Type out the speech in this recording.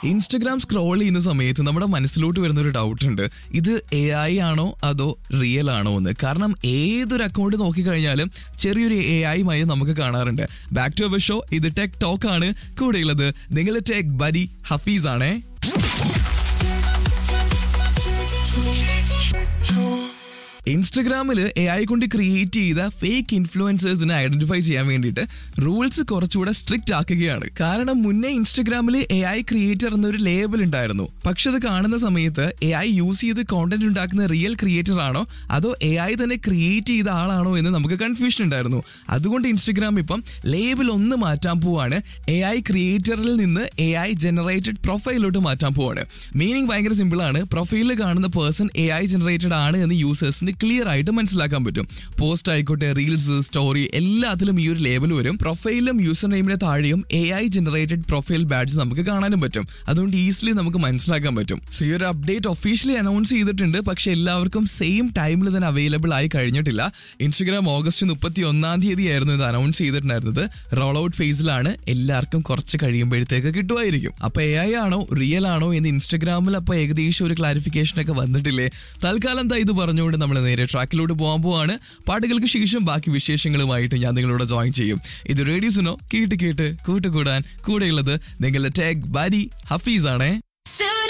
Instagram scroll ചെയ്യുന്ന സമയത്ത് നമ്മുടെ മനസ്സിലോട്ട് വരുന്ന ഒരു ഡൗട്ട് ഉണ്ട് ഇത് എ ഐ ആണോ അതോ റിയൽ ആണോ എന്ന് കാരണം ഏതൊരു അക്കൗണ്ട് നോക്കിക്കഴിഞ്ഞാലും ചെറിയൊരു എ ഐ മയം നമുക്ക് കാണാറുണ്ട് ബാക്ക് ടു അവർ ഷോ ഇത് ടെക് ടോക്ക് ആണ് കൂടെയുള്ളത് നിങ്ങളുടെ ടെക് ബരി ഹഫീസ് ആണേ ഇൻസ്റ്റഗ്രാമിൽ എ ഐ കൊണ്ട് ക്രിയേറ്റ് ചെയ്ത ഫേക്ക് ഇൻഫ്ലുവൻസേഴ്സിനെ ഐഡന്റിഫൈ ചെയ്യാൻ വേണ്ടിയിട്ട് റൂൾസ് കുറച്ചുകൂടെ സ്ട്രിക്റ്റ് ആക്കുകയാണ് കാരണം മുന്നേ ഇൻസ്റ്റഗ്രാമിൽ എ ഐ ക്രിയേറ്റർ എന്നൊരു ലേബൽ ഉണ്ടായിരുന്നു പക്ഷെ അത് കാണുന്ന സമയത്ത് എ ഐ യൂസ് ചെയ്ത് കോണ്ടന്റ് ഉണ്ടാക്കുന്ന റിയൽ ക്രിയേറ്റർ ആണോ അതോ എ ഐ തന്നെ ക്രിയേറ്റ് ചെയ്ത ആളാണോ എന്ന് നമുക്ക് കൺഫ്യൂഷൻ ഉണ്ടായിരുന്നു അതുകൊണ്ട് ഇൻസ്റ്റഗ്രാം ഇപ്പം ലേബൽ ഒന്ന് മാറ്റാൻ പോവാണ് എ ഐ ക്രിയേറ്ററിൽ നിന്ന് എ ഐ ജനറേറ്റഡ് പ്രൊഫൈലിലോട്ട് മാറ്റാൻ പോവാണ് മീനിങ് ഭയങ്കര സിമ്പിൾ ആണ് പ്രൊഫൈലിൽ കാണുന്ന പേഴ്സൺ എ ഐ ജനറേറ്റഡ് ആണ് എന്ന് യൂസേഴ്സിന് ക്ലിയർ ആയിട്ട് മനസ്സിലാക്കാൻ പറ്റും പോസ്റ്റ് ആയിക്കോട്ടെ റീൽസ് സ്റ്റോറി എല്ലാത്തിലും ഈ ഒരു ലേബൽ വരും പ്രൊഫൈലിലും യൂസർ നെയിമിന് താഴെയും A I generated profile badges നമുക്ക് കാണാനും പറ്റും അതുകൊണ്ട് ഈസിലി നമുക്ക് മനസ്സിലാക്കാൻ പറ്റും സോ ഈ ഒരു അപ്ഡേറ്റ് ഒഫീഷ്യലി അനൗൺസ് ചെയ്തിട്ടുണ്ട് പക്ഷെ എല്ലാവർക്കും സെയിം ടൈമിൽ തന്നെ അവൈലബിൾ ആയി കഴിഞ്ഞിട്ടില്ല ഇൻസ്റ്റഗ്രാം ഓഗസ്റ്റ് മുപ്പത്തി ഒന്നാം തീയതി ആയിരുന്നു ഇത് അനൗൺസ് ചെയ്തിട്ടുണ്ടായിരുന്നത് റോൾ ഔട്ട് ഫേസിലാണ് എല്ലാവർക്കും കുറച്ച് കഴിയുമ്പോഴത്തേക്ക് കിട്ടുമായിരിക്കും അപ്പൊ എ ഐ ആണോ റിയൽ ആണോ എന്ന് ഇൻസ്റ്റഗ്രാമിൽ അപ്പൊ ഏകദേശം ഒരു ക്ലാരിഫിക്കേഷൻ ഒക്കെ വന്നിട്ടില്ലേ തൽക്കാലം ദാ ഇത് പറഞ്ഞുകൊണ്ട് നമ്മൾ നേരെ ട്രാക്കിലൂടെ പോകാൻ പോവാണ് പാട്ടുകൾക്ക് ശേഷം ബാക്കി വിശേഷങ്ങളുമായിട്ട് ഞാൻ നിങ്ങളോട് ജോയിൻ ചെയ്യും ഇത് റേഡിയോസിനോ കേട്ട് കേട്ട് കൂട്ടുകൂടാൻ കൂടെയുള്ളത് നിങ്ങളുടെ ടാഗ് ബാരി ഹഫീസ് ആണേ Soon